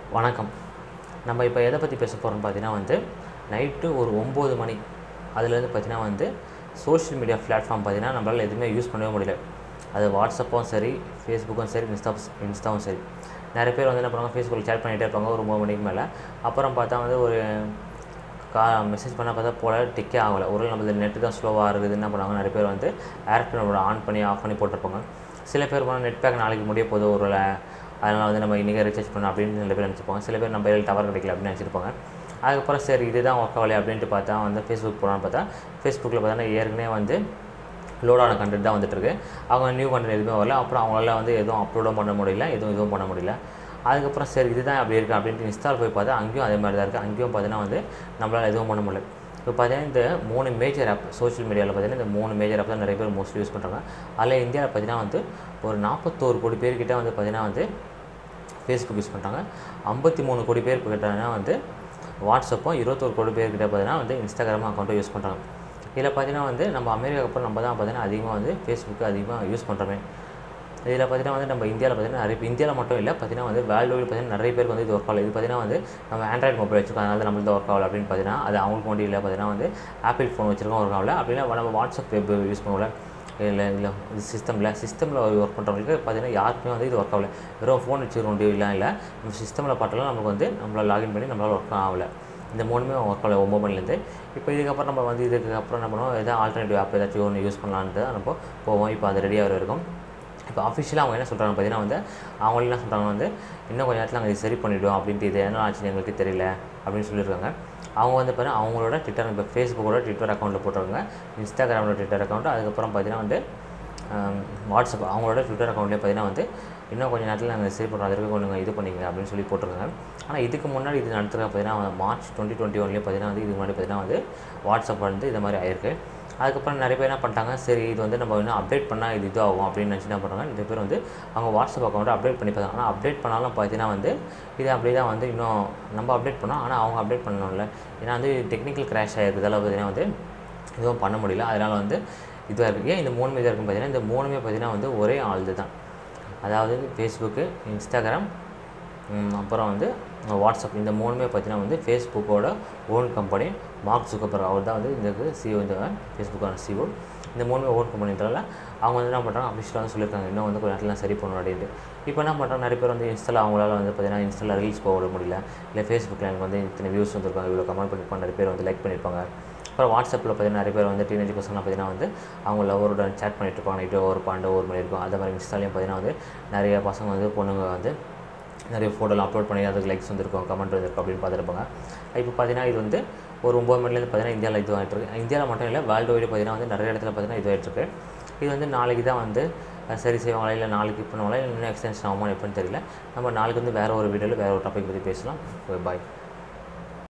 வணக்கம் நம்ம இப்போ எதை பற்றி பேச போகிறோம்னு பார்த்தீங்கன்னா வந்து நைட்டு ஒரு ஒம்பது மணி அதுலேருந்து பார்த்தீங்கன்னா வந்து சோஷியல் மீடியா பிளாட்ஃபார்ம் பார்த்தீங்கன்னா நம்மளால் எதுவுமே யூஸ் பண்ணவே முடியல அது வாட்ஸ்அப்பும் சரி ஃபேஸ்புக்கும் சரி இன்ஸ்டா இன்ஸ்டாவும் சரி நிறைய பேர் வந்து என்ன பண்ணுவாங்க ஃபேஸ்புக்கில் சேட் பண்ணிகிட்டே இருப்பாங்க ஒரு ஒம்பது மணிக்கு மேலே அப்புறம் பார்த்தா வந்து ஒரு கா மெசேஜ் பண்ண பார்த்தா போல டிக்கே ஆகலை ஒரு நம்ம நெட்டு தான் ஸ்லோவாக இருக்குது என்ன பண்ணுவாங்க நிறைய பேர் வந்து ஏர்டெல் ஆன் பண்ணி ஆஃப் பண்ணி போட்டிருப்பாங்க சில பேர் போனால் நெட் பேக் நாளைக்கு முடிய போகுது ஒரு வேளை அதனால் வந்து நம்ம இன்றைக்கி ரீசார்ஜ் பண்ணோம் அப்படின்னு சில பேர் நினச்சிப்பாங்க சில பேர் நம்ம மொபைல் டவர் கிடைக்கல அப்படின்னு நினச்சிருப்பாங்க அதுக்கப்புறம் சரி இதுதான் ஒர்க் ஆகலை அப்படின்ட்டு பார்த்தா வந்து ஃபேஸ்புக் போனான்னு பார்த்தா ஃபேஸ்புக்கில் பார்த்தா ஏற்கனவே வந்து லோடான கண்டென்ட் தான் வந்துட்டுருக்கு அவங்க நியூ கண்டென்ட் எதுவுமே வரல அப்புறம் அவங்களால வந்து எதுவும் அப்லோடும் பண்ண முடியல எதுவும் இதுவும் பண்ண முடியல அதுக்கப்புறம் சரி இதுதான் அப்படி இருக்குது அப்படின்ட்டு இன்ஸ்டால் போய் பார்த்தா அங்கேயும் அதே மாதிரி தான் இருக்குது அங்கேயும் பார்த்தீங்கன்னா வந்து நம்மளால் எதுவும் பண்ண முடியல இப்போ பார்த்தீங்கன்னா இந்த மூணு மேஜர் ஆப் சோஷியல் மீடியாவில் பார்த்தீங்கன்னா இந்த மூணு மேஜர் ஆப் தான் நிறைய பேர் மோஸ்ட்லி யூஸ் பண்ணுறாங்க அதில் இந்தியாவில் பார்த்தீங்கன்னா வந்து ஒரு நாற்பத்தோரு கோடி பேர்கிட்ட வந்து பார்த்தீங்கன்னா வந்து ஃபேஸ்புக் யூஸ் பண்ணுறாங்க ஐம்பத்தி மூணு கோடி பேர் கிட்டனா வந்து வாட்ஸ்அப்பும் இருபத்தொரு கோடி பேர்கிட்ட பார்த்தீங்கன்னா வந்து இன்ஸ்டாகிராம் அக்கௌண்ட்டும் யூஸ் பண்ணுறாங்க இதில் பார்த்தீங்கன்னா வந்து நம்ம அமெரிக்காவுக்கு அப்புறம் நம்ம தான் பார்த்தீங்கன்னா அதிகமாக வந்து ஃபேஸ்புக்கு அதிகமாக யூஸ் பண்ணுறோமே இதில் பார்த்தீங்கன்னா வந்து நம்ம இந்தியாவில் பார்த்தீங்கன்னா நிறைய இந்தியாவில் மட்டும் இல்லை பார்த்தீங்கன்னா வந்து வேர்ல்டு வைடு பார்த்தீங்கன்னா நிறைய பேருக்கு வந்து இது ஒர்க் ஆகல இது பார்த்தீங்கன்னா வந்து நம்ம ஆண்ட்ராய்டு மொபைல் வச்சிருக்கோம் அதனால தான் நம்மளுக்கு ஒர்க் ஆகல அப்படின்னு பார்த்தீங்கன்னா அது அவங்களுக்கு மட்டும் இல்லை பார்த்தீங்கன்னா வந்து ஆப்பிள் ஃபோன் வச்சிருக்கோம் ஒர்க் ஆகல அப்படின்னா நம்ம வாட்ஸ்அப் வெப் யூஸ் பண்ணுவோம்ல இல்லை இல்லை சிஸ்டமில் சிஸ்டமில் ஒர்க் பண்ணுறவங்களுக்கு பார்த்தீங்கன்னா யாருக்குமே வந்து இது ஒர்க் ஆகல வெறும் ஃபோன் வச்சுருக்கோம் இல்லை இல்லை நம்ம சிஸ்டமில் பார்த்தாலும் நமக்கு வந்து நம்மளால் லாகின் பண்ணி நம்மளால் ஒர்க் ஆகலை இந்த மூணுமே ஒர்க் ஆகல ஒம்பது மணிலேருந்து இப்போ இதுக்கப்புறம் நம்ம வந்து இதுக்கப்புறம் என்ன பண்ணுவோம் எதாவது ஆல்டர்னேட்டிவ் ஆப் ஏதாச்சும் ஒன்று யூஸ் பண்ணலான்ட்டு நம்ம போவோம் இப்போ அது ரெடியாக இருக்கும் இப்போ அஃபிஷியலாக அவங்க என்ன சொல்கிறாங்க பார்த்தீங்கன்னா வந்து அவங்க என்ன சொல்கிறாங்க வந்து இன்னும் கொஞ்சம் நேரத்தில் நாங்கள் இது சரி பண்ணிவிடுவோம் அப்படின்ட்டு இது என்ன ஆச்சுன்னு எங்களுக்கு தெரியல அப்படின்னு சொல்லியிருக்காங்க அவங்க வந்து பார்த்தீங்கன்னா அவங்களோட ட்விட்டர் இப்போ ஃபேஸ்புக்கோட ட்விட்டர் அக்கௌண்ட்டில் போட்டிருக்காங்க இன்ஸ்டாகிராமோட ட்விட்டர் அக்கௌண்ட் அதுக்கப்புறம் பார்த்தீங்கன்னா வந்து வாட்ஸ்அப் அவங்களோட ட்விட்டர் அக்கௌண்ட்லேயே பார்த்தீங்கன்னா வந்து இன்னும் கொஞ்சம் நேரத்தில் நாங்கள் சரி பண்ணுறோம் அதற்கு கொஞ்சம் இது பண்ணிங்க அப்படின்னு சொல்லி போட்டிருக்காங்க ஆனால் இதுக்கு முன்னாடி இது நடத்துகிற பார்த்தீங்கன்னா மார்ச் டுவெண்ட்டி டுவெண்ட்டி ஒன்லேயே பார்த்தீங்கன்னா வந்து இதுக்கு முன்னாடி பார்த்தீங்கன்னா வந்து வாட்ஸ்அப் வந்து இது மாதிரி ஆயிருக்கு அதுக்கப்புறம் நிறைய பேர் என்ன பண்ணிட்டாங்க சரி இது வந்து நம்ம இன்னும் அப்டேட் பண்ணால் இது இது ஆகும் அப்படின்னு நினச்சி என்ன பண்ணுறாங்க நிறைய பேர் வந்து அவங்க வாட்ஸ்அப் அக்கௌண்ட்டை அப்டேட் பண்ணி பார்த்தாங்க ஆனால் அப்டேட் பண்ணாலும் பார்த்தீங்கன்னா வந்து இது அப்படி தான் வந்து இன்னும் நம்ம அப்டேட் பண்ணோம் ஆனால் அவங்க அப்டேட் பண்ணணும்ல ஏன்னா வந்து டெக்னிக்கல் கிராஷ் ஆகிருக்கிறதால பார்த்தீங்கன்னா வந்து எதுவும் பண்ண முடியல அதனால் வந்து இதுவாக இருக்குது ஏன் இந்த மூணுமே இதாக இருக்குன்னு பார்த்தீங்கன்னா இந்த மூணுமே பார்த்தீங்கன்னா வந்து ஒரே ஆள் தான் அதாவது ஃபேஸ்புக்கு இன்ஸ்டாகிராம் அப்புறம் வந்து வாட்ஸ்அப் இந்த மூணுமே பார்த்தீங்கன்னா வந்து ஃபேஸ்புக்கோட ஓன் கம்பெனி மார்க் சுக்கபர் அவர் தான் வந்து இந்த சிஓ இந்த ஃபேஸ்புக்கான சிஓ இந்த மூணுமே ஓன் கம்பெனின்றதால அவங்க வந்து என்ன பண்ணுறாங்க அஃபிஷியலாக வந்து சொல்லியிருக்காங்க இன்னும் வந்து கொஞ்சம் நேரத்தில் சரி பண்ணணும் அப்படின்ட்டு இப்போ என்ன பண்ணுறாங்க நிறைய பேர் வந்து இன்ஸ்டாவில் அவங்களால வந்து பார்த்தீங்கன்னா இன்ஸ்டாவில் ரீல்ஸ் போக விட முடியல இல்லை ஃபேஸ்புக்கில் எனக்கு வந்து இத்தனை வியூஸ் வந்துருக்காங்க இவ்வளோ கமெண்ட் பண்ணியிருப்பாங்க நிறைய பேர் வந்து லைக் பண்ணியிருப்பாங்க அப்புறம் வாட்ஸ்அப்பில் பார்த்தீங்கன்னா நிறைய பேர் வந்து டீனேஜ் பசங்களாம் பார்த்தீங்கன்னா வந்து அவங்க லவரோட சேட் பண்ணிட்டு இருப்பாங்க நைட்டு ஒரு பன்னெண்டு ஒரு மணி இருக்கும் அதே மாதிரி இன்ஸ்டாலையும் பார்த்தீங்கன்னா வந்து நிறைய பசங்க வந்து பொண்ணுங்க வந்து நிறைய ஃபோட்டோலாம் அப்லோட் பண்ணி அதுக்கு லைக்ஸ் வந்துருக்கும் கமெண்ட் வந்திருக்கும் அப்படின்னு பார்த்துருப்பாங்க இப்போ பார்த்தீங்கன்னா இது வந்து ஒரு ஒம்பது மணிலேருந்து பார்த்தீங்கன்னா இந்தியாவில் இது ஆகிட்டு இருக்கு இந்தியாவில் மட்டும் இல்லை வேர்ல்டு வைடு பார்த்தீங்கன்னா வந்து நிறைய இடத்துல பார்த்தீங்கன்னா இது ஆகிட்டு இருக்கு இது வந்து நாளைக்கு தான் வந்து சரி செய்வாங்களா இல்லை நாளைக்கு பண்ணுவாங்களா இல்லை இன்னும் எக்ஸ்டென்ஷன் ஆகுமா எப்படின்னு தெரியல நம்ம நாளைக்கு வந்து வேறு ஒரு வீடியோவில் வேறு ஒரு டாபிக் பற்றி பேசலாம் பாய்